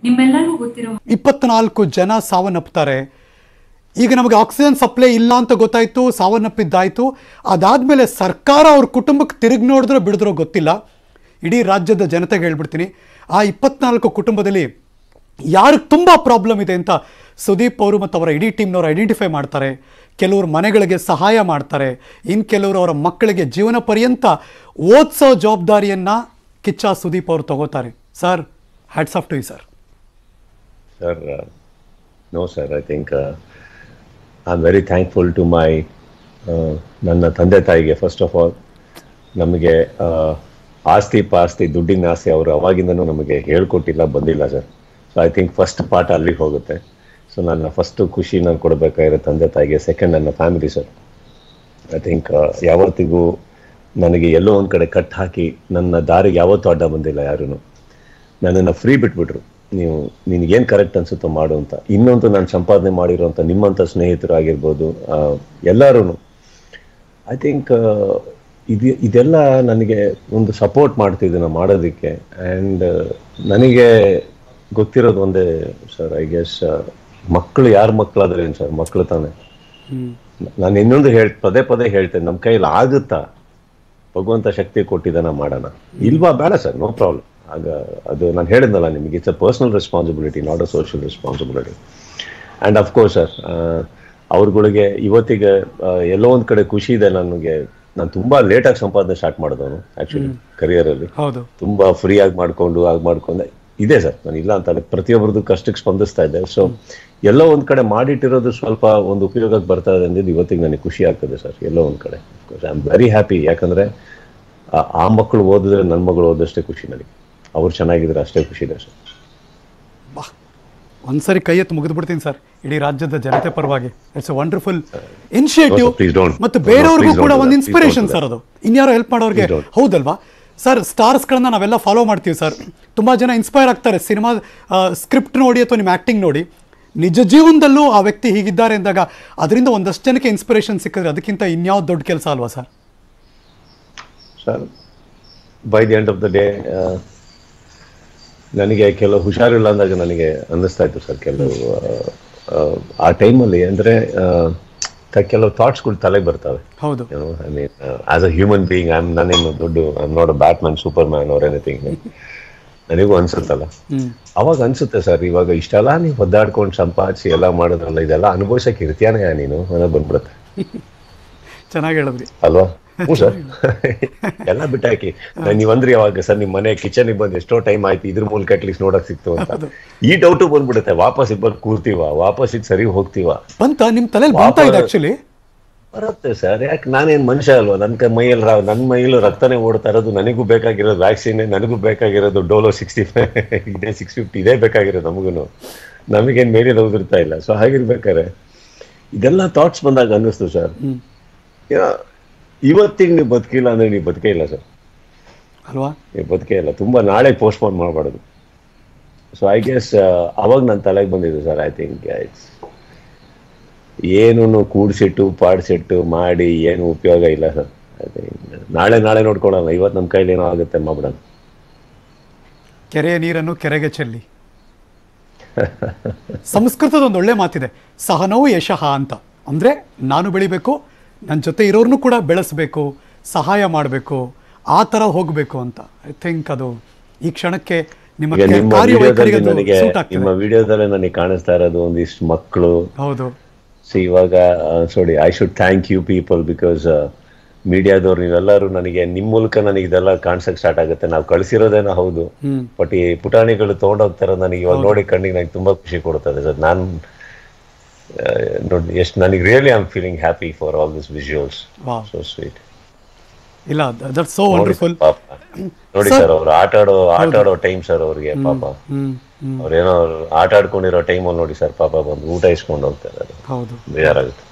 ನಿಮ್ಮೆಲ್ಲರಿಗೂ ಗೊತ್ತಿರೋ ಇಪ್ಪತ್ನಾಲ್ಕು ಜನ ಸಾವನ್ನಪ್ತಾರೆ ಈಗ ನಮಗೆ ಆಕ್ಸಿಜನ್ ಸಪ್ಲೈ ಇಲ್ಲ ಅಂತ ಗೊತ್ತಾಯಿತು ಸಾವನ್ನಪ್ಪಿದ್ದಾಯಿತು ಅದಾದಮೇಲೆ ಸರ್ಕಾರ ಅವ್ರ ಕುಟುಂಬಕ್ಕೆ ತಿರುಗಿ ನೋಡಿದ್ರೋ ಬಿಡಿದ್ರೋ ಗೊತ್ತಿಲ್ಲ ಇಡೀ ರಾಜ್ಯದ ಜನತೆಗೆ ಹೇಳ್ಬಿಡ್ತೀನಿ ಆ ಇಪ್ಪತ್ನಾಲ್ಕು ಕುಟುಂಬದಲ್ಲಿ ಯಾರಿಗೆ ತುಂಬ ಪ್ರಾಬ್ಲಮ್ ಇದೆ ಅಂತ ಸುದೀಪ್ ಅವರು ಮತ್ತು ಅವರ ಇಡೀ ಟೀಮ್ನವರು ಐಡೆಂಟಿಫೈ ಮಾಡ್ತಾರೆ ಕೆಲವರು ಮನೆಗಳಿಗೆ ಸಹಾಯ ಮಾಡ್ತಾರೆ ಇನ್ನು ಕೆಲವರು ಅವರ ಮಕ್ಕಳಿಗೆ ಜೀವನ ಪರ್ಯಂತ ಓದಿಸೋ ಜವಾಬ್ದಾರಿಯನ್ನು ಕಿಚ್ಚ ಸುದೀಪ್ ಅವರು ತಗೋತಾರೆ sir hats off to you sir Sir, uh, no, sir. I think uh, I'm very thankful to my uh, ನನ್ನ ತಂದೆ ತಾಯಿಗೆ ಫಸ್ಟ್ ಆಫ್ ಆಲ್ ನಮಗೆ ಆಸ್ತಿ ಪಾಸ್ತಿ ದುಡ್ಡಿನ ಆಸೆ ಅವರು ಅವಾಗಿಂದನೂ ನಮಗೆ ಹೇಳ್ಕೊಟ್ಟಿಲ್ಲ ಬಂದಿಲ್ಲ sir so I think first part ಅಲ್ಲಿಗೆ ಹೋಗುತ್ತೆ ಸೊ ನನ್ನ ಫಸ್ಟ್ ಖುಷಿ ನಾನು ಕೊಡಬೇಕಾಗಿರೋ ತಂದೆ ತಾಯಿಗೆ ಸೆಕೆಂಡ್ ನನ್ನ ಫ್ಯಾಮಿಲಿ ಸರ್ ಐ ಥಿಂಕ್ ಯಾವತ್ತಿಗೂ ನನಗೆ ಎಲ್ಲೋ ಒಂದು ಕಡೆ ಕಟ್ ಹಾಕಿ ನನ್ನ ದಾರಿಗೆ ಯಾವತ್ತೂ ಅಡ್ಡ ಬಂದಿಲ್ಲ ಯಾರೂ ನನ್ನನ್ನು ಫ್ರೀ ಬಿಟ್ಬಿಟ್ರು ನೀವು ನಿನಗೇನು ಕರೆಕ್ಟ್ ಅನ್ಸುತ್ತೋ ಮಾಡು ಅಂತ ಇನ್ನೊಂದು ನಾನು ಸಂಪಾದನೆ ಮಾಡಿರೋಂಥ ನಿಮ್ಮಂಥ ಸ್ನೇಹಿತರು ಆಗಿರ್ಬೋದು ಎಲ್ಲರೂ ಐ ಥಿಂಕ್ ಇದು ಇದೆಲ್ಲ ನನಗೆ ಒಂದು ಸಪೋರ್ಟ್ ಮಾಡ್ತಿದ್ದೆ ನಾನು ಮಾಡೋದಕ್ಕೆ ಆ್ಯಂಡ್ ನನಗೆ ಗೊತ್ತಿರೋದು ಒಂದೇ ಸರ್ ಐ ಗೆಸ್ ಮಕ್ಕಳು ಯಾರ ಮಕ್ಕಳಾದ್ರೇನು ಸರ್ ಮಕ್ಕಳು ತಾನೆ ನಾನು ಇನ್ನೊಂದು ಹೇಳ್ ಪದೇ ಪದೇ ಹೇಳ್ತೇನೆ ನಮ್ಮ ಕೈಯಲ್ಲಿ ಆಗುತ್ತಾ ಭಗವಂತ ಶಕ್ತಿ ಕೊಟ್ಟಿದ್ದಾನ ಮಾಡೋಣ ಇಲ್ವಾ ಬೇಡ ಸರ್ ನೋ ಪ್ರಾಬ್ಲಮ್ ಆಗ ಅದು ನಾನು ಹೇಳಿದ್ನಲ್ಲ ನಿಮಗೆ it's a personal responsibility not a social responsibility and of course sir ಅವ್ರಗಳಿಗೆ ಇವತ್ತಿಗೆ ಆ, ಎಲ್ಲೋ ಒಂದು ಕಡೆ ಖುಷಿ ಇದೆ ನನಗೆ ನಾನು ತುಂಬಾ ಲೇಟಾಗಿ ಸಂಪಾದನೆ ಸ್ಟಾರ್ಟ್ ಮಾಡಿದವನು ಆ್ಯಕ್ಚುಲಿ ಕರಿಯರಲ್ಲಿ ಹೌದು ತುಂಬಾ ಫ್ರೀ ಆಗಿ ಮಾಡ್ಕೊಂಡು ಆಗಿ ಮಾಡ್ಕೊಂಡೆ ಇದೆ ಸರ್ ನಾನು ಇಲ್ಲ ಅಂತ ಅಲ್ಲ. ಪ್ರತಿಯೊಬ್ಬರದ್ದು ಕಷ್ಟಕ್ಕೆ ಸ್ಪಂದಿಸ್ತಾ ಇದ್ದೆ ಸೊ ಎಲ್ಲೋ ಒಂದ್ ಕಡೆ ಮಾಡಿಟ್ಟಿರೋದು ಸ್ವಲ್ಪ ಒಂದು ಉಪಯೋಗಕ್ಕೆ ಬರ್ತಾ ಇದೆ ಅಂದಿದ್ದು ಇವತ್ತಿಗೆ ನನಗೆ ಖುಷಿ ಆಗ್ತದೆ ಸರ್ ಎಲ್ಲೋ ಒಂದ್ ಕಡೆ ಐ ಆಮ್ ವೆರಿ ಹ್ಯಾಪಿ ಯಾಕಂದ್ರೆ ಆ- ಆ ಮಕ್ಕಳು ಓದಿದ್ರೆ ನನ್ನ ಮಗಳು ಓದಷ್ಟೇ ಖುಷಿ ನನಗೆ ಅವ್ರು ಚೆನ್ನಾಗಿದ್ರೆ ಅಷ್ಟೇ ಖುಷಿ ಇದೆ ಸರ್ ಬಾ ಒಂದ್ಸರಿ ಕೈ ಎತ್ತು ಮುಗಿದು ಬಿಡ್ತೀನಿ ಸರ್ ಇಡೀ ರಾಜ್ಯದ ಜನತೆ ಪರವಾಗಿ it's a wonderful initiative No, sir, please don't. ಮತ್ತು No, ಬೇರೆಯವ್ರಿಗೂ please don't ಕೂಡ do ಒಂದು that. Inspiration Please don't sir do ಅದು ಇನ್ಯಾರೋ ಹೆಲ್ಪ್ ಮಾಡೋರಿಗೆ Please don't. ಹೌದಲ್ವಾ ಸರ್ ಸ್ಟಾರ್ಸ್ಗಳನ್ನ ನಾವೆಲ್ಲ ಫಾಲೋ ಮಾಡ್ತೀವಿ ಸರ್ ತುಂಬ ಜನ ಇನ್ಸ್ಪೈರ್ ಆಗ್ತಾರೆ ಸಿನಿಮಾ ಸ್ಕ್ರಿಪ್ಟ್ ನೋಡಿ ಅಥವಾ ನಿಮ್ಮ ಆ್ಯಕ್ಟಿಂಗ್ ನೋಡಿ ನಿಜ ಜೀವನದಲ್ಲೂ ಆ ವ್ಯಕ್ತಿ ಹೀಗಿದ್ದಾರೆ ಅಂದಾಗ ಅದರಿಂದ ಒಂದಷ್ಟು ಜನಕ್ಕೆ ಇನ್ಸ್ಪಿರೇಷನ್ ಸಿಕ್ಕಿದ್ರೆ ಅದಕ್ಕಿಂತ ಇನ್ಯಾವ್ದು ದೊಡ್ಡ ಕೆಲಸ ಅಲ್ವಾ sir sir by the end of the day ನನಗೆ ಕೆಲವು ಹುಷಾರಿಲ್ಲ ಅಂದಾಗ ನನಗೆ ಅನ್ನಿಸ್ತಾ ಇತ್ತು ಸರ್ ಕೆಲವು ಆ, ಆ, ಆ ಟೈಮಲ್ಲಿ ಅಂದ್ರೆ ಆ, ಕ- ಕೆಲವು ಥಾಟ್ಸ್ಗಳು ತಲೆಗೆ ಬರ್ತವೆ ಹೌದು I mean as a human being I am ನಾನೇನು ದೊಡ್ಡ I am not a batman superman ಅವ್ರ ಎನಿಥಿಂಗ್ ನನಗೂ ಅನ್ಸುತ್ತಲ್ಲ ಅವಾಗ ಅನ್ಸುತ್ತೆ ಸರ್ ಇವಾಗ ಇಷ್ಟೆಲ್ಲ ನೀವು ಒದ್ದಾಡ್ಕೊಂಡು ಸಂಪಾದಿಸಿ ಎಲ್ಲ ಮಾಡೋದ್ರಲ್ಲ ಇದೆಲ್ಲ ಅನುಭವಿಸಕ್ಕೆ ಇರ್ತೀಯಾನೇ ನೀನು ಅನ್ನೋ ಬಂದ್ಬಿಡುತ್ತೆ ಚೆನ್ನಾಗಿ ಹೇಳಿದ್ರಿ ಅಲ್ವಾ ಹ್ಞೂ ಸರ್ ಎಲ್ಲ ಬಿಟ್ಟಾಕಿ ನಾನು ನೀವ್ ಅಂದ್ರಿ ಅವಾಗ ಸರ್ ನಿಮ್ ಮನೆ ಕಿಚನ್ ಬಂದು ಎಷ್ಟೋ ಟೈಮ್ ಆಯ್ತು ಇದ್ರ ಮೂಲಕ ಅಟ್ಲೀಸ್ಟ್ ನೋಡಕ್ ಸಿಕ್ತು ಅಂತ ಈ ಡೌಟು ಬಂದ್ಬಿಡುತ್ತೆ ವಾಪಸ್ ಇಬ್ಬರು ಕೂರ್ತೀವ ವಾಪಸ್ ಇದು ಸರಿ ಹೋಗ್ತೀವ ಬಂತ ನಿಮ್ಮ ತಲೆಯಲ್ಲಿ ಬಂತಾ ಇದೆ ಆ್ಯಕ್ಚುಲಿ ಬರುತ್ತೆ ಸರ್ ಯಾಕೆ ನಾನೇನ್ ಮನುಷ್ಯ ಅಲ್ವಾ ನನ್ ಕೈ ಮೈಯಲ್ಲಿ ರಾ- ನನ್ ಮೈಯಲ್ಲೂ ರಕ್ತನೇ ಓಡ್ತಾ ಇರೋದು ನನಗೂ ಬೇಕಾಗಿರೋದು ವ್ಯಾಕ್ಸಿನ್ ನನಗೂ ಬೇಕಾಗಿರೋದು ಡೋಲೋ ಸಿಕ್ಸ್ಟಿ ಫೈವ್ ಇದೇ ಸಿಕ್ಸ್ ಫಿಫ್ಟಿ ಇದೇ ಬೇಕಾಗಿರೋದು ನಮಗೂ ನಮಗೇನ್ ಮೇಲೆ ಉದುರ್ತಾ ಇಲ್ಲ ಸೊ ಹಾಗಿರ್ಬೇಕಾರೆ ಇದೆಲ್ಲ ಥಾಟ್ಸ್ ಬಂದಾಗ ಅನ್ನಿಸ್ತು ಸರ್ ಇವತ್ತಿಗೆ ನೀವು ಬದುಕಿಲ್ಲ ಅಂದ್ರೆ ನೀವು ಬದುಕೇ ಇಲ್ಲ ಸರ್ ಅಲ್ವಾ ನೀವು ಬದುಕೇ ಇಲ್ಲ ತುಂಬಾ ನಾಳೆ ಪೋಸ್ಟ್ಪೋನ್ ಮಾಡಬಾರ್ದು ಸೊ ಐ ಗೆಸ್ ಅವಾಗ ನನ್ನ ತಲೆಗೆ ಬಂದಿದ್ದು ಸರ್ ಐ ಥಿಂಕ್ ಇಟ್ಸ್ ಏನೂ ಕೂಡ್ಸಿಟ್ಟು ಪಾಡ್ಸಿಟ್ಟು ಮಾಡಿ ಏನು ಉಪಯೋಗ ಇಲ್ಲ ಸರ್ ಐ ಥಿಂಕ್ ನಾಳೆ ನಾಳೆ ನೋಡ್ಕೊಳ್ಳೋಣ ಇವತ್ತು ನಮ್ಮ ಕೈಲಿ ಏನೋ ಆಗುತ್ತೆ ಮಾಡ್ಬಿಡೋಣ ಕೆರೆಯ ನೀರನ್ನು ಕೆರೆಗೆ ಚೆಲ್ಲಿ ಸಂಸ್ಕೃತದ ಒಂದು ಒಳ್ಳೆ ಮಾತಿದೆ ಸಹನವು ಯಶಃ ಅಂತ ಅಂದರೆ ನಾನು ಬೆಳಿಬೇಕು ನನ್ನ ಜೊತೆ ಇರೋರ್ನು ಕೂಡ ಬೆಳೆಸಬೇಕು ಸಹಾಯ ಮಾಡಬೇಕು ಆ ಥರ ಹೋಗಬೇಕು ಅಂತ ಐ ಥಿಂಕ್ ಅದು ಈ ಕ್ಷಣಕ್ಕೆ ನಿಮ್ಮ ಈಗ ಕೆ- ನಿಮ್ಮ ಕಾರ್ಯವೈಖರಿಗೆ ವಿಡಿಯೋದಲ್ಲಿ ಅದು ನನಗೆ suit ಆಗ್ತದೆ ನಿಮ್ಮ ವಿಡಿಯೋದಲ್ಲಿ ನನಗೆ ಕಾಣಿಸ್ತಾ ಇರೋದು ಒಂದಿಷ್ಟು ಮಕ್ಕಳು ಹೌದು ಸೊ ಇವಾಗ sorry I should thank you people because ಮೀಡಿಯಾದವ್ರು ನೀವೆಲ್ಲರೂ ನನಗೆ ನಿಮ್ಮ ಮೂಲಕ ನನಗೆ ಇದೆಲ್ಲ ಕಾಣಿಸಕ್ ಸ್ಟಾರ್ಟ್ ಆಗುತ್ತೆ ನಾವು ಕಳಿಸಿರೋದೇನೋ ಹೌದು ಬಟ್ ಈ ಪುಟಾಣಿಗಳು ತೊಗೊಂಡೋಗ್ತಾರೆ ನನಗೆ ಇವಾಗ ನೋಡಿ ಕಣ್ಣಿಗೆ ನನಗೆ ತುಂಬಾ ಖುಷಿ ಕೊಡ್ತದೆ ಸರ್ ನಾನು ನೋಡಿ ಎಷ್ಟು ನನಗೆ really I am feeling happy for all this visuals ವಾ ಸೊ ಸ್ವೀಟ್ ಇಲ್ಲ ದಟ್ ಸೋ ವಂಡರ್ಫುಲ್ ಪಾಪ ನೋಡಿ ಸರ್ ಅವ್ರು ಆಟ ಆಡೋ ಆಟ ಆಡೋ ಟೈಮ್ ಸರ್ ಅವ್ರಿಗೆ ಪಾಪ ಹ್ಮ್ ಹ್ಮ್ ಅವ್ರೇನೋ ಅವ್ರು ಆಟ ಆಡ್ಕೊಂಡಿರೋ ಟೈಮಲ್ಲಿ ನೋಡಿ ಸರ್ ಪಾಪ ಬಂದು ಊಟ ಇಸ್ಕೊಂಡು ಹೋಗ್ತಾ ಇದ್ದಾರೆ ಹೌದು ಬೇಜಾರಾಗುತ್ತೆ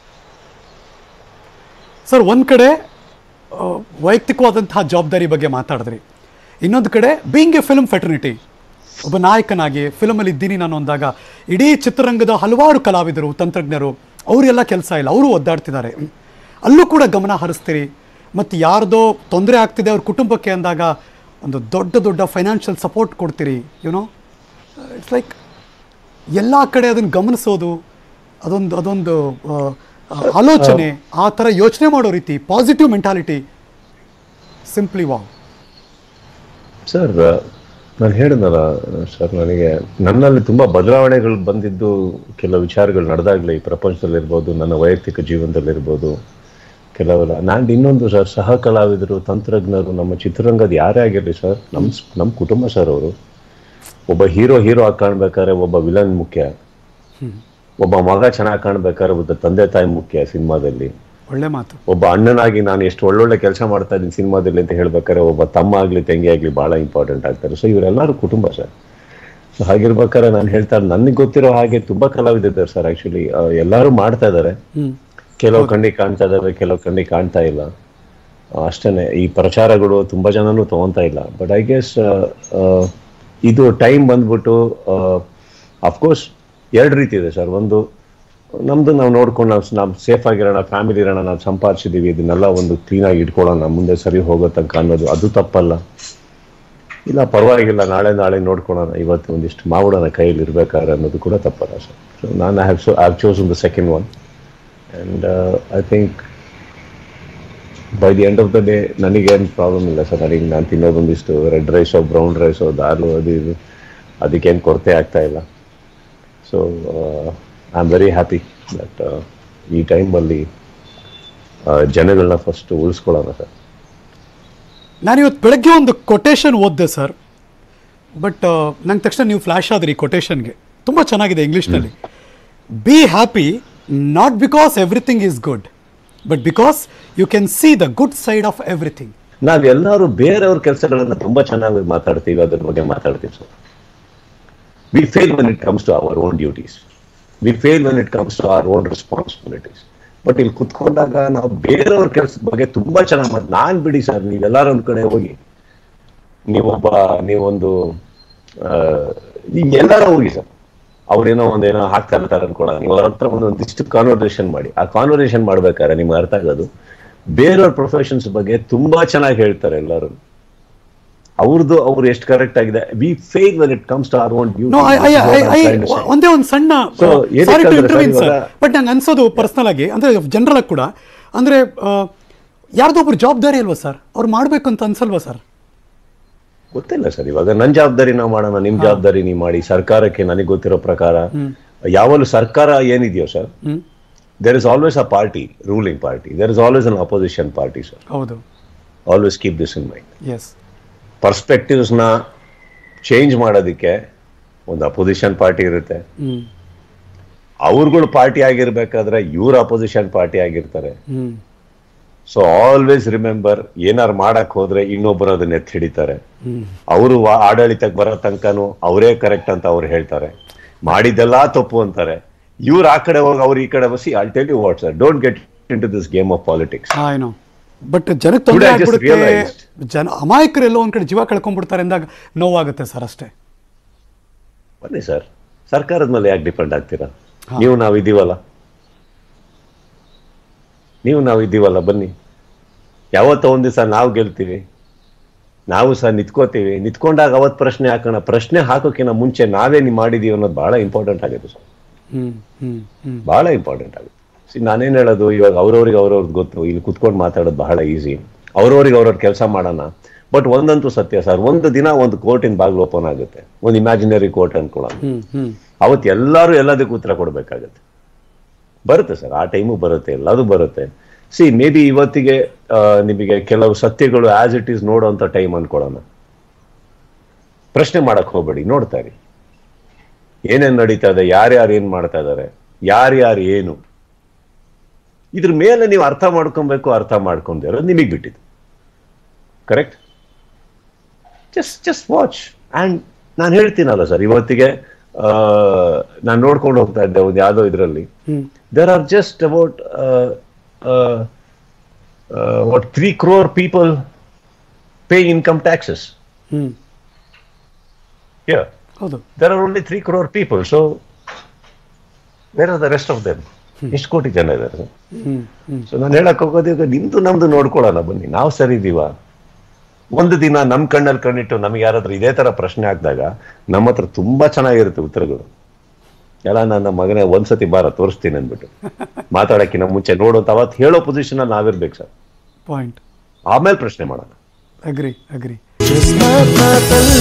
ಸರ್ ಒಂದು ಕಡೆ ಆ, ವೈಯಕ್ತಿಕವಾದಂತಹ ಜವಾಬ್ದಾರಿ ಬಗ್ಗೆ ಮಾತಾಡಿದ್ರಿ ಇನ್ನೊಂದು ಕಡೆ ಬೀಯಿಂಗ್ ಎ ಫಿಲ್ಮ್ ಫೆಟರ್ನಿಟಿ ಒಬ್ಬ ನಾಯಕನಾಗಿ ಫಿಲಮಲ್ಲಿ ಇದ್ದೀನಿ ನಾನು ಅಂದಾಗ ಇಡೀ ಚಿತ್ರರಂಗದ ಹಲವಾರು ಕಲಾವಿದರು ತಂತ್ರಜ್ಞರು ಅವರೆಲ್ಲ ಕೆಲಸ ಇಲ್ಲ ಅವರು ಒದ್ದಾಡ್ತಿದ್ದಾರೆ ಅಲ್ಲೂ ಕೂಡ ಗಮನ ಹರಿಸ್ತೀರಿ ಮತ್ತು ಯಾರ್ದೋ ತೊಂದರೆ ಆಗ್ತಿದೆ ಅವ್ರ ಕುಟುಂಬಕ್ಕೆ ಅಂದಾಗ ಒಂದು ದೊಡ್ಡ ದೊಡ್ಡ ಫೈನಾನ್ಷಿಯಲ್ ಸಪೋರ್ಟ್ ಕೊಡ್ತೀರಿ ಯುನೋ ಇಟ್ಸ್ ಲೈಕ್ ಎಲ್ಲ ಕಡೆ ಅದನ್ನು ಗಮನಿಸೋದು ಅದೊಂದು ಅದೊಂದು ಆ, ಆ, ಆಲೋಚನೆ ಆ ಥರ ಯೋಚನೆ ಮಾಡೋ ರೀತಿ positive mentality simply wow sir ನಾನು ಹೇಳಿದ್ನಲ್ಲ ಸರ್ ನನಗೆ ನನ್ನಲ್ಲಿ ತುಂಬಾ ಬದಲಾವಣೆಗಳು ಬಂದಿದ್ದು ಕೆಲವು ವಿಚಾರಗಳು ನಡೆದಾಗ್ಲೇ ಈ ಪ್ರಪಂಚದಲ್ಲಿರ್ಬೋದು ನನ್ನ ವೈಯಕ್ತಿಕ ಜೀವನದಲ್ಲಿರ್ಬೋದು ಕೆಲವೆಲ್ಲ ನಾನು ಇನ್ನೊಂದು ಸರ್ ಸಹ ಕಲಾವಿದರು ತಂತ್ರಜ್ಞರು ನಮ್ಮ ಚಿತ್ರರಂಗದ ಯಾರೇ ಆಗಿರಲಿ ಸರ್ ನಮ್ಮ ನಮ್ಮ ಕುಟುಂಬ ಸರ್ ಅವರು ಒಬ್ಬ ಹೀರೋ ಹೀರೋ ಆಗಿ ಕಾಣ್ಬೇಕಾದ್ರೆ ಒಬ್ಬ ವಿಲನ್ ಮುಖ್ಯ ಒಬ್ಬ ಮಗ ಚೆನ್ನಾಗಿ ಕಾಣ್ಬೇಕಾದ್ರೆ ಒಬ್ಬ ತಂದೆ ತಾಯಿ ಮುಖ್ಯ ಸಿನಿಮಾದಲ್ಲಿ ಒಳ್ಳೆ ಮಾತು ಒಬ್ಬ ಅಣ್ಣನಾಗಿ ನಾನು ಎಷ್ಟು ಒಳ್ಳೊಳ್ಳೆ ಕೆಲಸ ಮಾಡ್ತಾ ಇದ್ದೀನಿ ಸಿನಿಮಾದಲ್ಲಿ ಅಂತ ಹೇಳ್ಬೇಕಾದ್ರೆ ಒಬ್ಬ ತಮ್ಮ ಆಗ್ಲಿ ತಂಗಿ ಆಗ್ಲಿ ಬಹಳ ಇಂಪಾರ್ಟೆಂಟ್ ಆಗ್ತಾರೆ ಸೊ ಇವರೆಲ್ಲರೂ ಕುಟುಂಬ ಸರ್ ಸೊ ಹಾಗಿರ್ಬೇಕಾದ್ರೆ ನಾನು ಹೇಳ್ತಾ ನನಗೆ ಗೊತ್ತಿರೋ ಹಾಗೆ ತುಂಬಾ ಕಲಾವಿದಿದ್ದಾರೆ ಸರ್ ಆಕ್ಚುಲಿ ಎಲ್ಲರೂ ಮಾಡ್ತಾ ಇದ್ದಾರೆ ಹ್ಞೂ ಕೆಲವು ಕಣ್ಣಿಗೆ ಕಾಣ್ತಾ ಇದಾವೆ ಕೆಲವು ಕಣ್ಣಿಗೆ ಕಾಣ್ತಾ ಇಲ್ಲ ಆ, ಅಷ್ಟೇನೆ ಈ ಪ್ರಚಾರಗಳು ತುಂಬಾ ಜನನು ತಗೊಂತಾ ಇಲ್ಲ ಬಟ್ ಐ ಗೆಸ್ ಇದು ಟೈಮ್ ಬಂದ್ಬಿಟ್ಟು ಅಫ್ಕೋರ್ಸ್ ಎರಡು ರೀತಿ ಇದೆ ಸರ್ ಒಂದು ನಮ್ದು ನಾವು ನೋಡ್ಕೊಂಡು ನಾವು ನಾವು ಸೇಫ್ ಆಗಿರೋಣ ಫ್ಯಾಮಿಲಿ ಇರೋಣ ನಾವು ಸಂಪಾದಿಸಿದೀವಿ ಇದನ್ನೆಲ್ಲ ಒಂದು ಕ್ಲೀನಾಗಿ ಇಟ್ಕೊಳ್ಳೋಣ ಮುಂದೆ ಸರಿ ಹೋಗೋ ತನಕ ಅನ್ನೋದು ಅದು ತಪ್ಪಲ್ಲ ಇಲ್ಲ ಪರವಾಗಿಲ್ಲ ನಾಳೆ ನಾಳೆ ನೋಡ್ಕೊಳ್ಳೋಣ ಇವತ್ತು ಒಂದಿಷ್ಟು ಮಾಡ್ಬಿಡೋಣ ಕೈಯಲ್ಲಿ ಇರ್ಬೇಕಾದ್ರೆ ಅನ್ನೋದು ಕೂಡ ತಪ್ಪಲ್ಲ ಸರ್ ಸೊ ನಾನು have so I have chosen the second one and I think by the end of the day ನನಗೇನು ಪ್ರಾಬ್ಲಮ್ ಇಲ್ಲ ಸರ್ ನನಗೆ ನಾನು ತಿನ್ನೋದೊಂದಿಷ್ಟು ರೆಡ್ ರೈಸೋ ಬ್ರೌನ್ ರೈಸೋ ದಾಲು ಅದು ಇದು ಅದಕ್ಕೇನು ಕೊರತೆ ಆಗ್ತಾ ಇಲ್ಲ so I am very happy that ಈ ಟೈಮಲ್ಲಿ ಜನಗಳನ್ನ ಫಸ್ಟ್ ಉಳಿಸ್ಕೊಳ್ಳೋಣ ಸರ್ ನಾನು ಇವತ್ತು ಬೆಳಗ್ಗೆ ಒಂದು ಕೊಟೇಶನ್ ಓದಿದೆ ಸರ್ ಬಟ್ ನಂಗೆ ತಕ್ಷಣ ನೀವು ಫ್ಲ್ಯಾಶ್ ಆದ್ರಿ ಕೊಟೇಶನ್ಗೆ ತುಂಬ ಚೆನ್ನಾಗಿದೆ ಇಂಗ್ಲೀಷ್ನಲ್ಲಿ be happy not because everything is good but because you can see the good side of everything ನಾವೆಲ್ಲರೂ ಬೇರೆಯವ್ರ ಕೆಲಸಗಳನ್ನ ತುಂಬಾ ಚೆನ್ನಾಗಿ ಮಾತಾಡ್ತೀವಿ ಅದ್ರ ಬಗ್ಗೆ ಮಾತಾಡ್ತೀವಿ sir we fail when it comes to our own duties we fail when it comes to our own responsibilities but ಇಲ್ಲಿ ಕುತ್ಕೊಂಡಾಗ ನಾವು ಬೇರೆಯವ್ರ ಕೆಲಸದ ಬಗ್ಗೆ ತುಂಬಾ ಚೆನ್ನಾಗಿ ಮಾತು ನಾನ್ ಬಿಡಿ ಸರ್ ನೀವೆಲ್ಲರೂ ಒಂದ್ ಕಡೆ ಹೋಗಿ ನೀವೊಬ್ಬ ನೀವೊಂದು ಆ, ನೀವ್ ಎಲ್ಲಾರ ಹೋಗಿ ಸರ್ ಅವ್ರೇನೋ ಒಂದೇನೋ ಹಾಕ್ತಾ ಇರ್ತಾರೆ ಅನ್ಕೊಳ್ಳೋಣ ನೀವು ಅವ್ರ ಹತ್ರ ಒಂದು ಒಂದಿಷ್ಟು ಕಾನ್ವರ್ಸೇಷನ್ ಮಾಡಿ ಆ ಕಾನ್ವರ್ಸೇಷನ್ ಮಾಡ್ಬೇಕಾದ್ರೆ ನಿಮ್ಗೆ ಅರ್ಥ ಆಗೋದು ಬೇರೆಯವ್ರ ಪ್ರೊಫೆಷನ್ಸ್ ಬಗ್ಗೆ ತುಂಬಾ ಚೆನ್ನಾಗಿ ಹೇಳ್ತಾರೆ ಎಲ್ಲರೂ ಅವ್ರದ್ದು ಅವ್ರು ಎಷ್ಟು ಕರೆಕ್ಟ್ ಆಗಿದೆ we fail when it comes to our own no I I I I ಒಂದೇ ಒಂದು ಸಣ್ಣ So, ಏನಕ್ಕೆ ಸಾರಿ ಟು ಅಂದ್ರೆ ಇಂಟರ್ವ್ಯೂನ್ ಸರ್ ಸರ್ ಇವಾಗ- ಬಟ್ ನಂಗೆ ಅನ್ಸೋದು ಪರ್ಸನಲ್ ಆಗಿ ಅಂದ್ರೆ ಜನರಲ್ ಆಗಿ ಕೂಡ ಅಂದ್ರೆ ಯಾರ್ದೋ ಒಬ್ರು ಜವಾಬ್ದಾರಿ ಅಲ್ವಾ ಸರ್ ಅವ್ರು ಮಾಡ್ಬೇಕು ಅಂತ ಅನ್ಸಲ್ವಾ ಸರ್ ಗೊತ್ತಿಲ್ಲ ಸರ್ ಇವಾಗ ನನ್ ಜವಾಬ್ದಾರಿ ನಾವು ಮಾಡೋಣ ನಿಮ್ ಜವಾಬ್ದಾರಿ ನೀವು ಮಾಡಿ ಸರ್ಕಾರಕ್ಕೆ ನನಗೆ ಗೊತ್ತಿರೋ ಪ್ರಕಾರ ಯಾವಾಗಲೂ ಸರ್ಕಾರ ಏನಿದೆಯೋ sir hmm there is always a party ruling party there is always an opposition party sir ಹೌದು always keep this in mind as ಪರ್ಸ್ಪೆಕ್ಟಿವ್ಸ್ನ ಚೇಂಜ್ ಮಾಡೋದಕ್ಕೆ ಒಂದು ಅಪೋಸಿಷನ್ ಪಾರ್ಟಿ ಇರುತ್ತೆ ಹ್ಮ್ ಅವ್ರುಗಳು ಪಾರ್ಟಿ ಆಗಿರ್ಬೇಕಾದ್ರೆ ಇವ್ರ ಅಪೋಸಿಷನ್ ಪಾರ್ಟಿ ಆಗಿರ್ತಾರೆ ಹ್ಮ್ ಸೊ ಆಲ್ವೇಸ್ ರಿಮೆಂಬರ್ ಏನಾರು ಮಾಡಕ್ ಹೋದ್ರೆ ಇನ್ನೊಬ್ಬರು ಅದನ್ನ ಎತ್ತಿ ಹಿಡಿತಾರೆ ಹ್ಮ್ ಅವರು ಆಡಳಿತಕ್ಕೆ ಬರೋ ತನಕನು ಅವರೇ ಕರೆಕ್ಟ್ ಅಂತ ಅವ್ರು ಹೇಳ್ತಾರೆ ಮಾಡಿದ್ದೆಲ್ಲ ತಪ್ಪು ಅಂತಾರೆ ಇವ್ರು ಆ ಕಡೆ ಹೋಗಿ ಅವ್ರು ಈ ಕಡೆ ಬಸಿ I tell you what sir don't get into this game of politics I know but ಜನಕ್ಕೆ ತೊಂದರೆ Today I just ಆಗ್ಬಿಡುತ್ತೆ realized. ಜನ ಅಮಾಯಕರೆಲ್ಲೋ ಒಂದ್ ಕಡೆ ಜೀವ ಕಳ್ಕೊಂಡ್ಬಿಡ್ತಾರೆ ಅಂದಾಗ ನೋವಾಗುತ್ತೆ ಸರ್ ಅಷ್ಟೇ ಬನ್ನಿ ಸರ್ ಸರ್ಕಾರದ ಮೇಲೆ ಯಾಕೆ ಡಿಪೆಂಡ್ ಆಗ್ತೀರಾ ನೀವು ನಾವು ಇದ್ದೀವಲ್ಲ ನೀವು ನಾವು ಇದ್ದೀವಲ್ಲ ಬನ್ನಿ ಯಾವತ್ತೋ ಒಂದ್ ದಿವಸ ನಾವು ಗೆಲ್ತೀವಿ ನಾವು ಸಹ ನಿಂತ್ಕೋತೀವಿ ನಿಂತ್ಕೊಂಡಾಗ ಅವತ್ ಪ್ರಶ್ನೆ ಹಾಕೋಣ ಪ್ರಶ್ನೆ ಹಾಕೋಕ್ಕಿಂತ ಮುಂಚೆ ನಾವೇ ನೀವು ಮಾಡಿದೀವಿ ಅನ್ನೋದು ಬಹಳ ಇಂಪಾರ್ಟೆಂಟ್ ಆಗುತ್ತೆ ಸರ್ ಹ್ಮ್ ಹ್ಮ್ ಹ್ಮ್ ಬಹಳ ಇಂಪಾರ್ಟೆಂಟ್ ಆಗುತ್ತೆ ಸಿ ನಾನೇನ್ ಹೇಳೋದು ಇವಾಗ ಅವ್ರವ್ರಿಗೆ ಅವ್ರವ್ರದ್ದು ಗೊತ್ತು ಇಲ್ಲಿ ಕುತ್ಕೊಂಡು ಮಾತಾಡೋದು ಬಹಳ ಈಸಿ ಅವ್ರವ್ರಿಗೆ ಅವ್ರವ್ರ ಕೆಲಸ ಮಾಡೋಣ ಬಟ್ ಒಂದಂತೂ ಸತ್ಯ ಸರ್ ಒಂದು ದಿನ ಒಂದು ಕೋರ್ಟಿನ ಬಾಗಿಲು ಓಪನ್ ಆಗುತ್ತೆ ಒಂದು ಇಮ್ಯಾಜಿನರಿ ಕೋರ್ಟ್ ಅನ್ಕೊಳ್ಳೋಣ ಹ್ಮ್ ಹ್ಮ್ ಅವತ್ತು ಎಲ್ಲರೂ ಎಲ್ಲದಕ್ಕೂ ಉತ್ತರ ಕೊಡಬೇಕಾಗತ್ತೆ ಬರುತ್ತೆ ಸರ್ ಆ ಟೈಮು ಬರುತ್ತೆ ಎಲ್ಲದೂ ಬರುತ್ತೆ ಸಿ ಮೇ ಬಿ ಇವತ್ತಿಗೆ ಆ, ನಿಮಗೆ ಕೆಲವು ಸತ್ಯಗಳು ಆಸ್ ಇಟ್ ಈಸ್ ನೋಡೋಂಥ ಟೈಮ್ ಅನ್ಕೊಳ್ಳೋಣ ಪ್ರಶ್ನೆ ಮಾಡಕ್ ಹೋಗ್ಬೇಡಿ ನೋಡ್ತಾ ಇರಿ ಏನೇನ್ ನಡೀತಾ ಇದೆ ಯಾರ್ಯಾರು ಏನ್ ಮಾಡ್ತಾ ಇದ್ದಾರೆ ಯಾರ್ಯಾರು ಏನು ಇದ್ರ ಮೇಲೆ ನೀವು ಅರ್ಥ ಮಾಡ್ಕೊಬೇಕು ಅರ್ಥ ಮಾಡ್ಕೊಂಡಿರೋದು ನಿಮಗೆ ಬಿಟ್ಟಿದ್ದು correct just just watch and ನಾನು ಹೇಳ್ತೀನಲ್ಲ ಸರ್ ಇವತ್ತಿಗೆ ನಾನು ನೋಡ್ಕೊಂಡು ಹೋಗ್ತಾ ಇದ್ದೆ ಒಂದು ಯಾವುದೋ ಇದರಲ್ಲಿ ಹ್ಮ್ there are just about uh, uh, uh, what three crore people paying income taxes hmm here. ಹೌದು There are only three crore people. So where are the rest of them? ಎಷ್ಟು ಕೋಟಿ ಜನ ಇದ್ದಾರೆ ಹ್ಮ್ ಹ್ಮ್ ಸೊ ನಾನು ಹೇಳಕ್ ಹೋಗೋದು ಈಗ ನಿಮ್ದು ನಮ್ದು ನೋಡ್ಕೊಳ್ಳೋಣ ಬನ್ನಿ ನಾವು ಸರಿ ಇದೀವ ಒಂದು ದಿನ ನಮ್ ಕಣ್ಣಲ್ಲಿ ಕಣ್ಣಿಟ್ಟು ನಮ್ಗೆ ಯಾರಾದ್ರೂ ಇದೇ ತರ ಪ್ರಶ್ನೆ ಹಾಕಿದಾಗ ನಮ್ಮ ಹತ್ರ ತುಂಬಾ ಚೆನ್ನಾಗಿರುತ್ತೆ ಉತ್ತರಗಳು ಎಲ್ಲ ನನ್ನ ಮಗನೇ ಒಂದ್ಸತಿ ಬಾರ ತೋರಿಸ್ತೀನಿ ಅಂದ್ಬಿಟ್ಟು ಮಾತಾಡಕ್ಕಿಂತ ಮುಂಚೆ ನೋಡು ಅಂತ ಅವತ್ತು ಹೇಳೋ ಪೊಸಿಷನ್ ಅಲ್ಲಿ ನಾವಿರ್ಬೇಕು ಸರ್ ಪಾಯಿಂಟ್ ಆಮೇಲೆ ಪ್ರಶ್ನೆ ಮಾಡೋಣ agree agree Just my papa